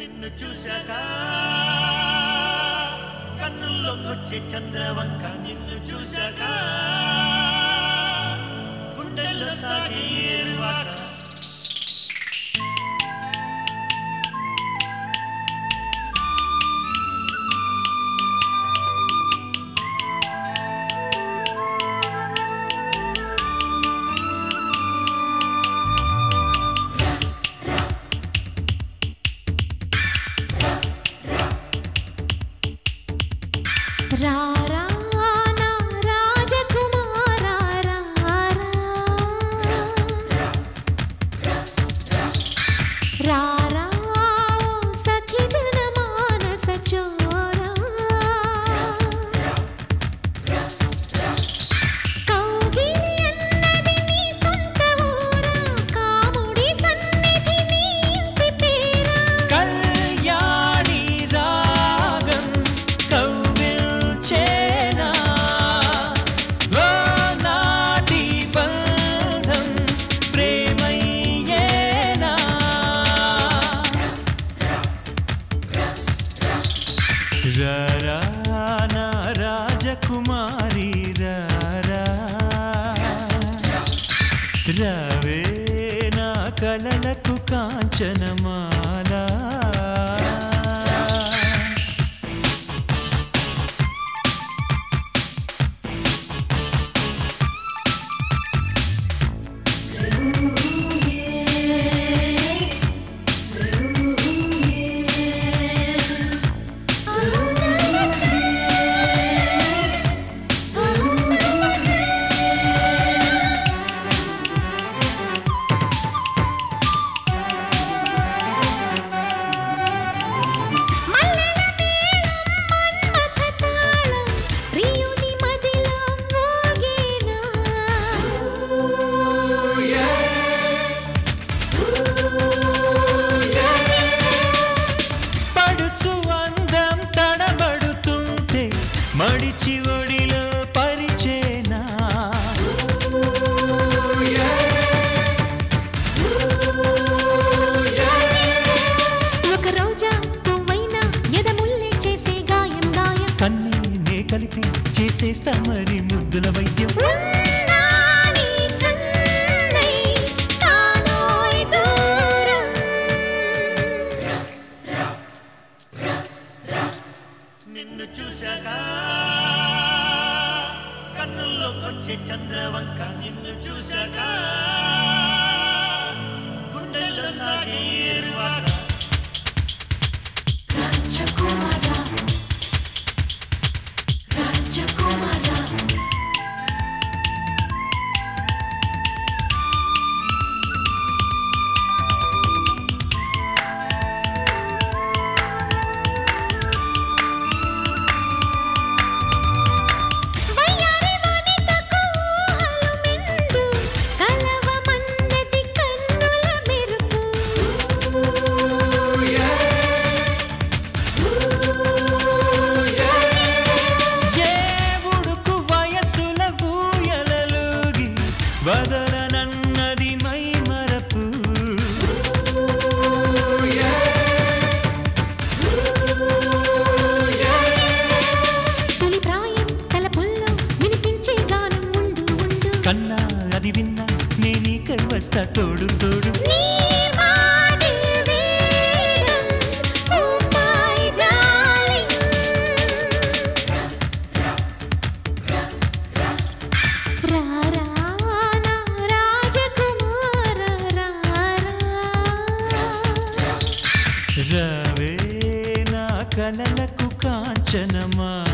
నిన్ను చూశాక కన్నుల్లోకొచ్చే చంద్రవంక నిన్ను చూశాక గుండెల్లో సాగే ఏరువాక రారా నా రాజకుమారా రారా ఓ సఖి జన మానస చోరా కౌగిలి అన్నది నీ సొంత ఊరా కాముడి సన్నిధి నీ ఇంటి పేరా కళ్యాణి రాగం కవ్విల్చేనా ఓ నాటి బంధం ప్రేమయ్యేనా రారా నా రాజకుమారి రారా రవే నా కలలకు కాంచనమాల మల్లెల మేళం మన్మథ తాళం ప్రియుని మదిలో మోగేనా పడుచు అందం తడబడుతుంటే మడిచి ఒడిలో పరిచేనా ఒక రోజా పువ్వైనా ఎదముల్లే చేసే గాయం గాయం కన్నీ నే కలిపి చేసేస్తా మరి ముద్దుల వైద్యం ఉన్నాని కన్నై తానోయ్ దూరం నిన్ను చూశాక కన్నుల్లోకొచ్చే చంద్రవంక నిన్ను చూశాక గుండెల్లో సాగే ఏరువాక రాజకుమారా రాజకుమారా వయ్యారి వనితకు ఊహలు మెండు కలవమన్నది కన్నుల మెరుపు ఏ ఉడుకు వయసుల ఊయలలుగి వదలనన్నది మై మరపు తొలి ప్రాయం తలపుల్లో వినిపించే గానం ఉండు ఉండు కన్నా అది విన్నా నేనీకై వస్తా తోడు తోడు నీ మాటే వేదం ఓ మై డార్లింగ్ రారా నా రాజకుమార రారా రవే నా కలలకు కాంచనమా